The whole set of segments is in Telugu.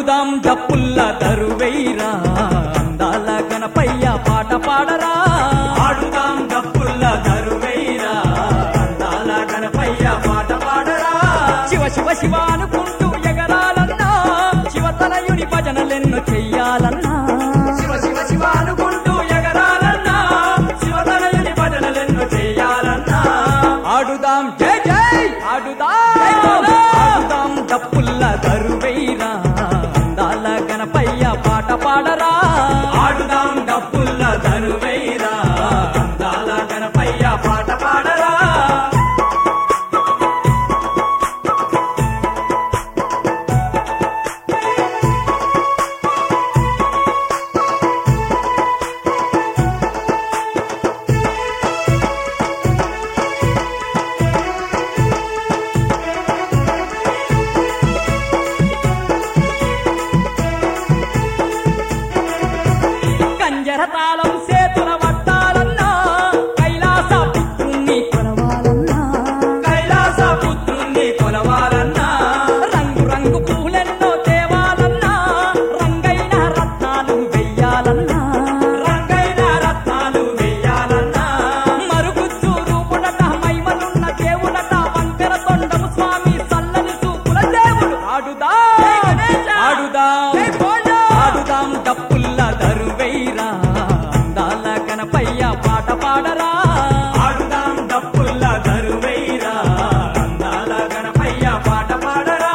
ఆడుదాం డప్పుల్ల దరువైరా అందాల గణపయ్య పాట పాడరా ఆడుదాం డప్పుల్ల దరువైరా అందాల గణపయ్య పాట పాడరా శివ శివ శివ అనుకుంటూ ఎగరాలన్నా శివతనయుని భజనలెన్నో చెయ్యాలన్నా శివ శివ శివ అనుకుంటూ ఎగరాలన్నా శివతనయుని భజనలెన్నో చేయాలన్నా ఆడుదాం జై జై ఆడుదాం ఆడుదాం డప్పుల్ల దరువైరా అందాల గణపయ్య పాట పాడరా ఆడుదాం డప్పుల్ల దరువైరా అందాల గణపయ్య పాట పాడరా కంజర తాళం సేతుల వట్టాలన్నా కైలాస పుత్రుణ్ణి కొలవాలన్నా కైలాస పుత్రుణ్ణి కొలవాలన్నా రంగు రంగు పూలెన్నో తేవాలన్నా రంగైన రత్నాలు వెయ్యాలన్నా రంగైన రత్నాలు వెయ్యాలన్నా మరుగుజ్జు రూపుడట మైమలున్న దేవుడట వంకర తొండము స్వామి సల్లని చూపుల దేవుడు ఆడుదా ఆడుదా ఆడుదాం డప్పుల్ల దరువైరా అందాల గణపయ్య పాట పాడరా ఆడుదాం డప్పుల్ల దరువైరా అందాల గణపయ్య పాట పాడరా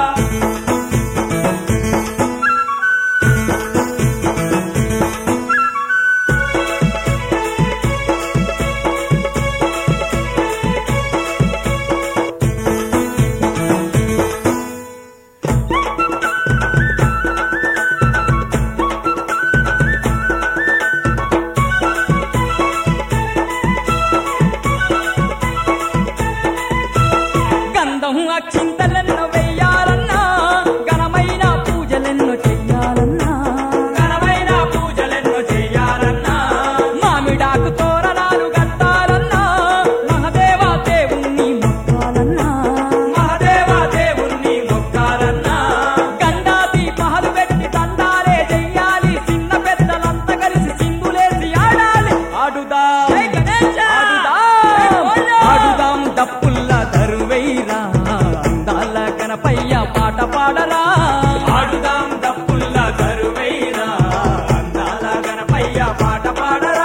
గంధం అక్షింతలెన్నో వెయ్యాలన్నా ఘనమైన పూజలెన్నో చెయ్యాలన్నా ఘనమైన పూజలెన్నో చేయాలన్నా మామిడాకు తోరణాలు కట్టాలన్నా మహదేవ దేవుణ్ణి మొక్కాలన్నా మహదేవ దేవుణ్ణి మొక్కాలన్నా గండాది పహలు పెట్టి దండాలే చెయ్యాలి చిన్న పెద్దలంతా కలిసి సింగులేసి ఆడాలి ఆడుదా ఆడుదా ఆడుదాం డప్పుల్ల దరువైరా అందాల గణపయ్య పాట పాడరా ఆడుదాం డప్పుల్ల దరువైరా అందాల గణపయ్య పాట పాడరా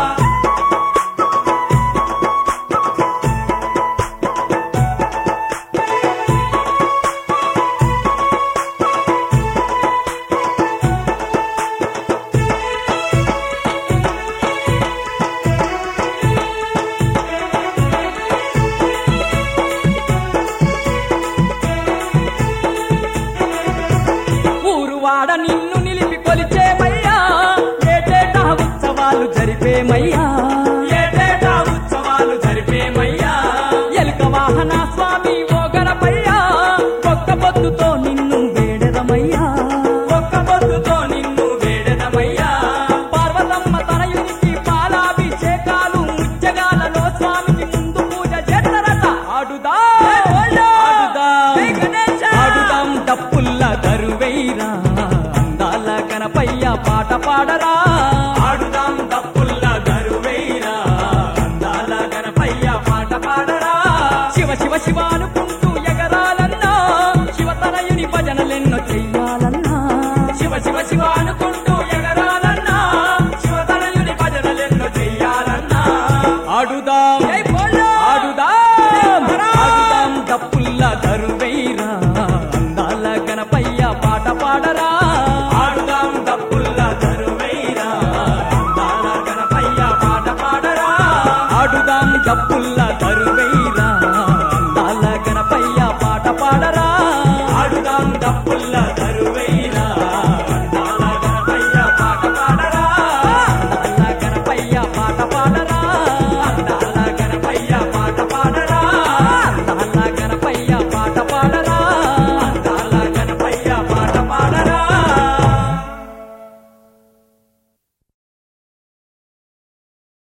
ఊరువాడ నిన్ను నిలిపి కొలిచేమయ్యా ఏటేటా ఉత్సవాలు జరిపేమయ్యా ఏటేటా ఉత్సవాలు జరిపేమయ్యా ఎలుక వాహన స్వామి ఓగరపయ్యా ఒక్క పొద్దుతో నిన్ను వేడెదమయ్యా ఒక్క పొద్దుతో నిన్ను వేడదమయ్యా పార్వతమ్మ తనయునికి పాలాభిషేకాలు ముచ్చగాలలో స్వామికి ముందు పూజ చేస్తారట ఆడుదా ఆడుదా ఆడుదాం డప్పుల్ల దరువైరా అందాల గణపయ్య పాట పాడరా ఆడుదాం డప్పుల్ల దరువైరా అందాల గణపయ్య పాట పాడరా శివ శివ శివ అనుకుంటూ ఎగరాలన్నా శివతనయుని భజనలెన్నో చెయ్యాలన్నా శివ శివ శివ అనుకుంటూ ఎగరాలన్నా శివతనయుని భజనలెన్నో చెయ్యాలన్నా ఆడుదాం ఆడుదాం ఆడుదాం డప్పుల్ల దరువైరా అందాల గణపయ్య పాట పాడరా ఆడుదాం డప్పుల్ల దరువైరా అందాల గణపయ్య పాట పాడరా ఆడుదాం డప్పుల్ల దరువైరా అందాల గణపయ్య పాట పాడరా ఆడుదాం డప్పుల్ల దరువైరా అందాల గణపయ్య పాట పాడరా అందాల గణపయ్య పాట పాడరా